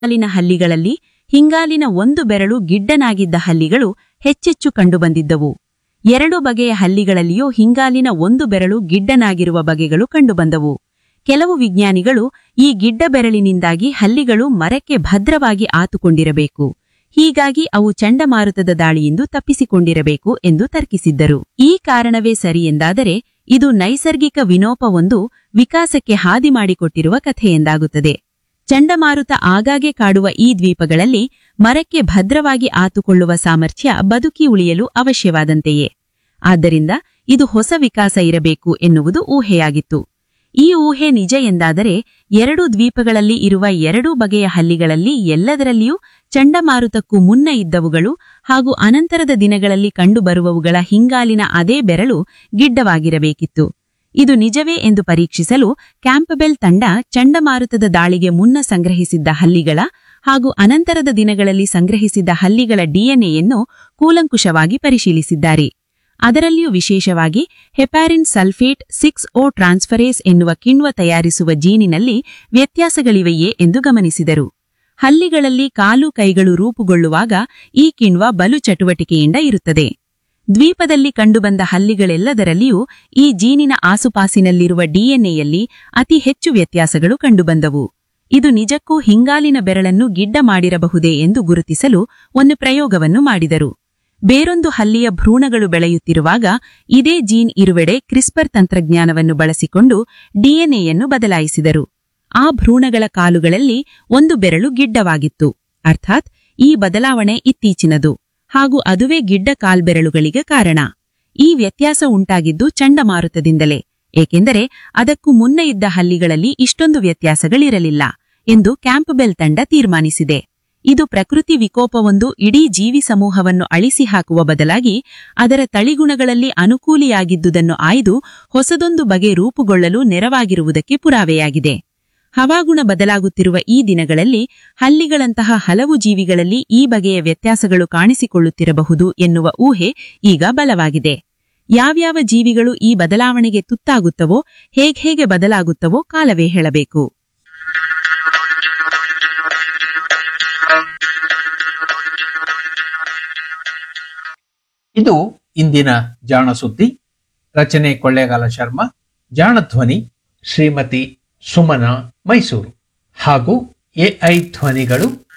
ಹಿಂಗಾಲಿನ ಹಲ್ಲಿಗಳಲ್ಲಿ ಹಿಂಗಾಲಿನ ಒಂದು ಬೆರಳು ಗಿಡ್ಡನಾಗಿದ್ದ ಹಲ್ಲಿಗಳು ಹೆಚ್ಚೆಚ್ಚು ಕಂಡುಬಂದಿದ್ದವು ಎರಡು ಬಗೆಯ ಹಲ್ಲಿಗಳಲ್ಲಿಯೂ ಹಿಂಗಾಲಿನ ಒಂದು ಬೆರಳು ಗಿಡ್ಡನಾಗಿರುವ ಬಗೆಗಳು ಕಂಡುಬಂದವು ಕೆಲವು ವಿಜ್ಞಾನಿಗಳು ಈ ಗಿಡ್ಡ ಬೆರಳಿನಿಂದಾಗಿ ಹಲ್ಲಿಗಳು ಮರಕ್ಕೆ ಭದ್ರವಾಗಿ ಆತುಕೊಂಡಿರಬೇಕು ಹೀಗಾಗಿ ಅವು ಚಂಡಮಾರುತದ ದಾಳಿಯಿಂದ ತಪ್ಪಿಸಿಕೊಂಡಿರಬೇಕು ಎಂದು ತರ್ಕಿಸಿದ್ದರು ಈ ಕಾರಣವೇ ಸರಿ ಎಂದಾದರೆ ಇದು ನೈಸರ್ಗಿಕ ವಿನೋಪವೊಂದು ವಿಕಾಸಕ್ಕೆ ಹಾದಿ ಮಾಡಿಕೊಟ್ಟಿರುವ ಕಥೆಯೆಂದಾಗುತ್ತದೆ ಚಂಡಮಾರುತ ಆಗಾಗ್ಗೆ ಕಾಡುವ ಈ ದ್ವೀಪಗಳಲ್ಲಿ ಮರಕ್ಕೆ ಭದ್ರವಾಗಿ ಆತುಕೊಳ್ಳುವ ಸಾಮರ್ಥ್ಯ ಬದುಕಿ ಉಳಿಯಲು ಅವಶ್ಯವಾದಂತೆಯೇ ಆದ್ದರಿಂದ ಇದು ಹೊಸ ವಿಕಾಸ ಇರಬೇಕು ಎನ್ನುವುದು ಊಹೆಯಾಗಿತ್ತು ಈ ಊಹೆ ನಿಜ ಎಂದಾದರೆ ಎರಡು ದ್ವೀಪಗಳಲ್ಲಿ ಇರುವ ಎರಡೂ ಬಗೆಯ ಹಲ್ಲಿಗಳಲ್ಲಿ ಎಲ್ಲದರಲ್ಲಿಯೂ ಚಂಡಮಾರುತಕ್ಕೂ ಮುನ್ನ ಇದ್ದವುಗಳು ಹಾಗೂ ಅನಂತರದ ದಿನಗಳಲ್ಲಿ ಕಂಡುಬರುವವುಗಳ ಹಿಂಗಾಲಿನ ಅದೇ ಬೆರಳು ಗಿಡ್ಡವಾಗಿರಬೇಕಿತ್ತು ಇದು ನಿಜವೇ ಎಂದು ಪರೀಕ್ಷಿಸಲು ಕ್ಯಾಂಪಬೆಲ್ ತಂಡ ಚಂಡಮಾರುತದ ದಾಳಿಗೆ ಮುನ್ನ ಸಂಗ್ರಹಿಸಿದ್ದ ಹಲ್ಲಿಗಳ ಹಾಗೂ ಅನಂತರದ ದಿನಗಳಲ್ಲಿ ಸಂಗ್ರಹಿಸಿದ್ದ ಹಲ್ಲಿಗಳ ಡಿಎನ್ಎಯನ್ನು ಕೂಲಂಕುಷವಾಗಿ ಪರಿಶೀಲಿಸಿದ್ದಾರೆ ಅದರಲ್ಲಿಯೂ ವಿಶೇಷವಾಗಿ heparin sulphate six O transferase ಎನ್ನುವ ಕಿಣ್ವ ತಯಾರಿಸುವ ಜೀನಿನಲ್ಲಿ ವ್ಯತ್ಯಾಸಗಳಿವೆಯೇ ಎಂದು ಗಮನಿಸಿದರು ಹಲ್ಲಿಗಳಲ್ಲಿ ಕಾಲು ಕೈಗಳು ರೂಪುಗೊಳ್ಳುವಾಗ ಈ ಕಿಣ್ವ ಬಲು ಚಟುವಟಿಕೆಯಿಂದ ಇರುತ್ತದೆ ದ್ವೀಪದಲ್ಲಿ ಕಂಡುಬಂದ ಹಲ್ಲಿಗಳೆಲ್ಲದರಲ್ಲಿಯೂ ಈ ಜೀನಿನ ಆಸುಪಾಸಿನಲ್ಲಿರುವ ಡಿಎನ್ಎಯಲ್ಲಿ ಅತಿ ಹೆಚ್ಚು ವ್ಯತ್ಯಾಸಗಳು ಕಂಡುಬಂದವು ಇದು ನಿಜಕ್ಕೂ ಹಿಂಗಾಲಿನ ಬೆರಳನ್ನು ಗಿಡ್ಡ ಮಾಡಿರಬಹುದೇ ಎಂದು ಗುರುತಿಸಲು ಒಂದು ಪ್ರಯೋಗವನ್ನು ಮಾಡಿದರು ಬೇರೊಂದು ಹಲ್ಲಿಯ ಭ್ರೂಣಗಳು ಬೆಳೆಯುತ್ತಿರುವಾಗ ಇದೇ ಜೀನ್ ಇರುವೆಡೆ ಕ್ರಿಸ್ಪರ್ ತಂತ್ರಜ್ಞಾನವನ್ನು ಬಳಸಿಕೊಂಡು ಡಿಎನ್ಎಯನ್ನು ಬದಲಾಯಿಸಿದರು ಆ ಭ್ರೂಣಗಳ ಕಾಲುಗಳಲ್ಲಿ ಒಂದು ಬೆರಳು ಗಿಡ್ಡವಾಗಿತ್ತು ಅರ್ಥಾತ್ ಈ ಬದಲಾವಣೆ ಇತ್ತೀಚಿನದು ಹಾಗೂ ಅದುವೇ ಗಿಡ್ಡ ಕಾಲ್ಬೆರಳುಗಳಿಗೆ ಕಾರಣ ಈ ವ್ಯತ್ಯಾಸ ಉಂಟಾಗಿದ್ದು ಚಂಡಮಾರುತದಿಂದಲೇ ಏಕೆಂದರೆ ಅದಕ್ಕೂ ಮುನ್ನ ಇದ್ದ ಹಲ್ಲಿಗಳಲ್ಲಿ ಇಷ್ಟೊಂದು ವ್ಯತ್ಯಾಸಗಳಿರಲಿಲ್ಲ ಎಂದು ಕ್ಯಾಂಪ್ಬೆಲ್ ತಂಡ ತೀರ್ಮಾನಿಸಿದೆ ಇದು ಪ್ರಕೃತಿ ವಿಕೋಪವೊಂದು ಇಡೀ ಜೀವಿ ಸಮೂಹವನ್ನು ಅಳಿಸಿ ಹಾಕುವ ಬದಲಾಗಿ ಅದರ ತಳಿಗುಣಗಳಲ್ಲಿ ಅನುಕೂಲಿಯಾಗಿದ್ದುದನ್ನು ಆಯ್ದು ಹೊಸದೊಂದು ಬಗೆ ರೂಪುಗೊಳ್ಳಲು ನೆರವಾಗಿರುವುದಕ್ಕೆ ಪುರಾವೆಯಾಗಿದೆ ಹವಾಗುಣ ಬದಲಾಗುತ್ತಿರುವ ಈ ದಿನಗಳಲ್ಲಿ ಹಲ್ಲಿಗಳಂತಹ ಹಲವು ಜೀವಿಗಳಲ್ಲಿ ಈ ಬಗೆಯ ವ್ಯತ್ಯಾಸಗಳು ಕಾಣಿಸಿಕೊಳ್ಳುತ್ತಿರಬಹುದು ಎನ್ನುವ ಊಹೆ ಈಗ ಬಲವಾಗಿದೆ ಯಾವ್ಯಾವ ಜೀವಿಗಳು ಈ ಬದಲಾವಣೆಗೆ ತುತ್ತಾಗುತ್ತವೋ ಹೇಗೆ ಬದಲಾಗುತ್ತವೋ ಕಾಲವೇ ಹೇಳಬೇಕು ಇದು ಇಂದಿನ ಜಾಣ ಸುದ್ದಿ ರಚನೆ ಕೊಳ್ಳೇಗಾಲ ಶರ್ಮಾ ಜಾಣ ಧ್ವನಿ ಶ್ರೀಮತಿ ಸುಮನಾ ಮೈಸೂರು ಹಾಗೂ ಎಐ ಧ್ವನಿಗಳು